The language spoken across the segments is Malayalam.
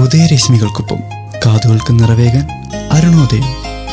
ഉദയരശ്മികൾക്കൊപ്പം കാതുകൾക്ക് നിറവേകാൻ അരുണോദയം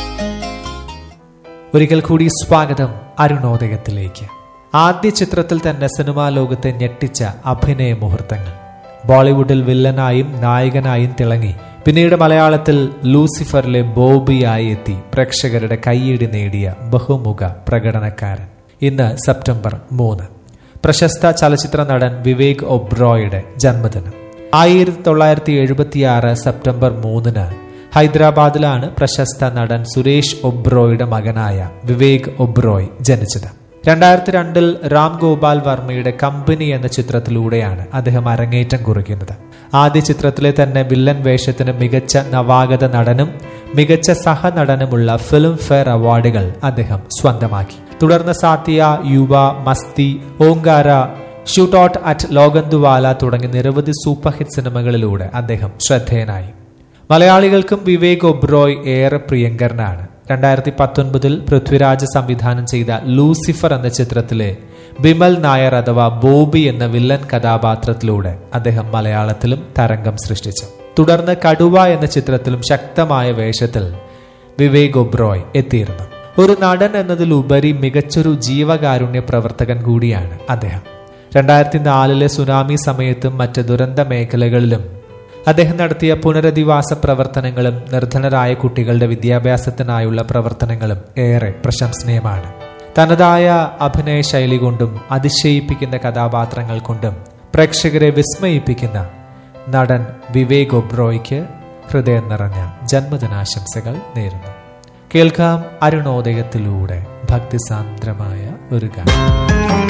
ഒരിക്കൽ കൂടി സ്വാഗതം അരുണോദയത്തിലേക്ക് ആദ്യ ചിത്രത്തിൽ തന്നെ സിനിമാ ലോകത്തെ ഞെട്ടിച്ച അഭിനയ മുഹൂർത്തങ്ങൾ ബോളിവുഡിൽ വില്ലനായും നായകനായും തിളങ്ങി പിന്നീട് മലയാളത്തിൽ ലൂസിഫറിലെ ബോബിയായി എത്തി പ്രേക്ഷകരുടെ കൈയിടി നേടിയ ബഹുമുഖ പ്രകടനക്കാരൻ ഇന്ന് സെപ്റ്റംബർ മൂന്ന് പ്രശസ്ത ചലച്ചിത്ര നടൻ വിവേക് ഒബ്രോയുടെ ജന്മദിനം ആയിരത്തി തൊള്ളായിരത്തി എഴുപത്തിയാറ് സെപ്റ്റംബർ മൂന്നിന് ഹൈദരാബാദിലാണ് പ്രശസ്ത നടൻ സുരേഷ് ഒബ്രോയുടെ മകനായ വിവേക് ഒബ്രോയ് ജനിച്ചത് രണ്ടായിരത്തി രണ്ടിൽ രാം ഗോപാൽ വർമ്മയുടെ കമ്പനി എന്ന ചിത്രത്തിലൂടെയാണ് അദ്ദേഹം അരങ്ങേറ്റം കുറിക്കുന്നത് ആദ്യ ചിത്രത്തിലെ തന്നെ വില്ലൻ വേഷത്തിന് മികച്ച നവാഗത നടനും മികച്ച സഹനടനുമുള്ള ഫിലിം ഫെയർ അവാർഡുകൾ അദ്ദേഹം സ്വന്തമാക്കി തുടർന്ന് Saathiya Yuva Masti Omkara shoot out at Lokhandwala തുടങ്ങി നിരവധി സൂപ്പർ ഹിറ്റ് സിനിമകളിലൂടെ അദ്ദേഹം ശ്രദ്ധേയനായി മലയാളികൾക്കും വിവേക് ഒബ്രോയ് ഏറെ പ്രിയങ്കരനാണ് രണ്ടായിരത്തി പത്തൊൻപതിൽ പൃഥ്വിരാജ് സംവിധാനം ചെയ്ത ലൂസിഫർ എന്ന ചിത്രത്തിലെ ബിമൽ നായർ അഥവാ ബോബി എന്ന വില്ലൻ കഥാപാത്രത്തിലൂടെ അദ്ദേഹം മലയാളത്തിലും തരംഗം സൃഷ്ടിച്ചു തുടർന്ന് കടുവ എന്ന ചിത്രത്തിലും ശക്തമായ വേഷത്തിൽ വിവേക് ഒബ്രോയ് എത്തിയിരുന്നു ഒരു നടൻ എന്നതിലുപരി മികച്ചൊരു ജീവകാരുണ്യ പ്രവർത്തകൻ കൂടിയാണ് അദ്ദേഹം രണ്ടായിരത്തി നാലിലെ സുനാമി സമയത്തും മറ്റ് ദുരന്ത മേഖലകളിലും അദ്ദേഹം നടത്തിയ പുനരധിവാസ പ്രവർത്തനങ്ങളും നിർധനരായ കുട്ടികളുടെ വിദ്യാഭ്യാസത്തിനായുള്ള പ്രവർത്തനങ്ങളും ഏറെ പ്രശംസനീയമാണ് തനതായ അഭിനയ ശൈലി കൊണ്ടും അതിശയിപ്പിക്കുന്ന കഥാപാത്രങ്ങൾ കൊണ്ടും പ്രേക്ഷകരെ വിസ്മയിപ്പിക്കുന്ന നടൻ വിവേക് ഒബ്രോയ്ക്ക് ഹൃദയം നിറഞ്ഞ ജന്മദിനാശംസകൾ നേരുന്നു കേൾക്കാം അരുണോദയത്തിലൂടെ ഭക്തിസാന്ദ്രമായ ഒരു ഗാനം